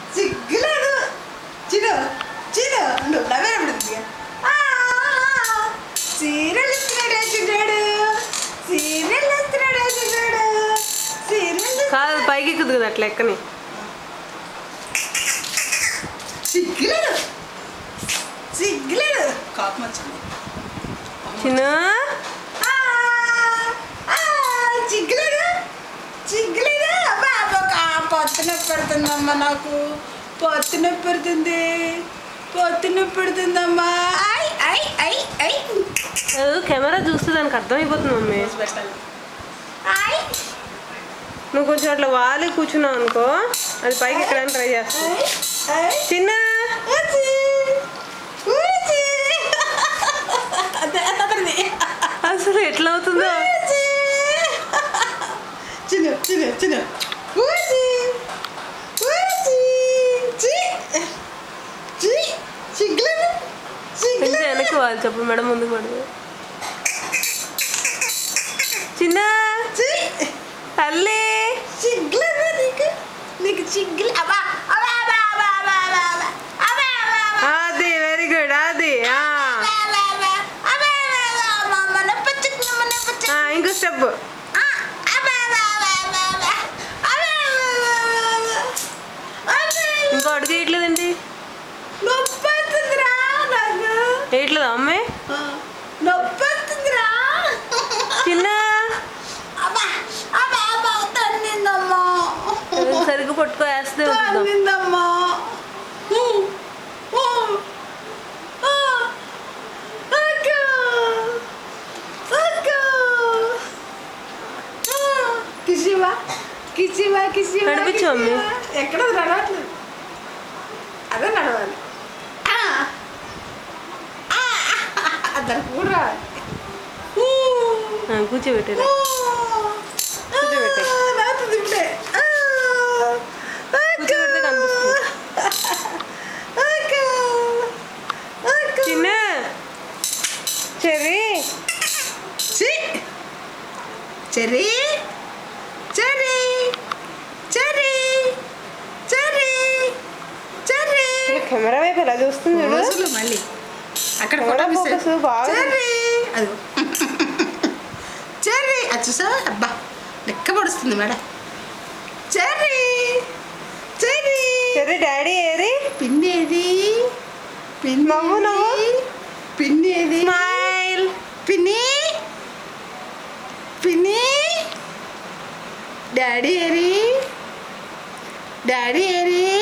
సిగ్గులేదు చిను చిను నువ్వు నవ్వే పడుతుంది సీరియల్ ఇస్తున్నాడే చిన్నాడు సీరియల్ ఇస్తున్నాడే చిన్నాడు సీరియల్ కాదు పైకి ఎక్కుదు కదా అట్లా ఎక్కని సిగ్గులేదు సిగ్గులేదు కోపం వచ్చింది చిన్న ఆ, ఆ, చిగ్గులేదు చిగ్గులేదు అబ్బా అబ్బా, ఆ పొత్తు నొప్పి పెడుతుందమ్మా నాకు పొత్తు నొప్పి పెడుతుంది పొత్తు నొప్పి పెడుతుందమ్మా ఐ ఐ ఐ ఐ కెమెరా చూస్తే దానికి అర్థమైపోతుంది మమ్మీ పెట్టాలి ఐ నువ్వు కొంచెం అట్లా వాలి కూర్చున్నావు అనుకో అది పైకి ఎక్కడానికి ట్రై చేస్తావు ఐ ఐ చిన్న ఊచి ఊచి అదే అతనిది అసలు ఎట్లా అవుతుందో ఊచి చిన్న చిన్న చిన్న ఊచి ఊచి చి చి చిగ్లను కొంచెం చిగ్లను వెనక్కి వాలి చెప్పు మేడం ముందుకు పడదు చిన్న చి తల్లి చిగ్లను నీకు నీకు చిగ్గులు అబ్బా అబ్బా అబ్బా అబ్బా అబ్బా అబ్బా అబ్బా అబ్బా అబ్బా అబ్బా అది వెరీ గుడ్ అది ఆ. ఆ, ఇంకో స్టెప్ ఇంకో అడుగు వేయట్లేదండి వేయట్లేదా అమ్మాయి చిన్న సరిగ్గా పట్టుకో వేస్తే వస్తుందా కిసివా కిసివా కిసివా నడిపించు, మమ్మీ. ఎక్కడ నడవట్లేదు అదే నడవాలి ఆ. ఆ. దానికి కూడా రావాలి ఊ. ఆ, కూర్చోబెట్టేదా ఊ. కూర్చోబెట్టే. ఆ, నాకుతుంది ఇప్పుడే. ఆ. అక్క. కూర్చోబెడితే కనిపిస్తుంది. అక్క. అక్క. చిన్న చెర్రీ చి. Cherry Cherry Cherry Cherry Cherry camera వైపు ఎలా చూస్తుంది చూడు రోజులు మళ్ళీ అక్కడ కెమెరా ఫోటో మిస్ ఫోకస్ బాగా చెర్రీ అదిగో చెర్రీ అది చూసావా అబ్బా లెక్క పడుస్తుంది madam Cherry Cherry Cherry daddy ఏది పిన్ని ఏది పిన్ని నవ్వు, ఏది? నవ్వు. పిన్ని ఏది స్మైల్ పిన్ని పిన్ని డాడీ ఏరి డాడీ ఏరి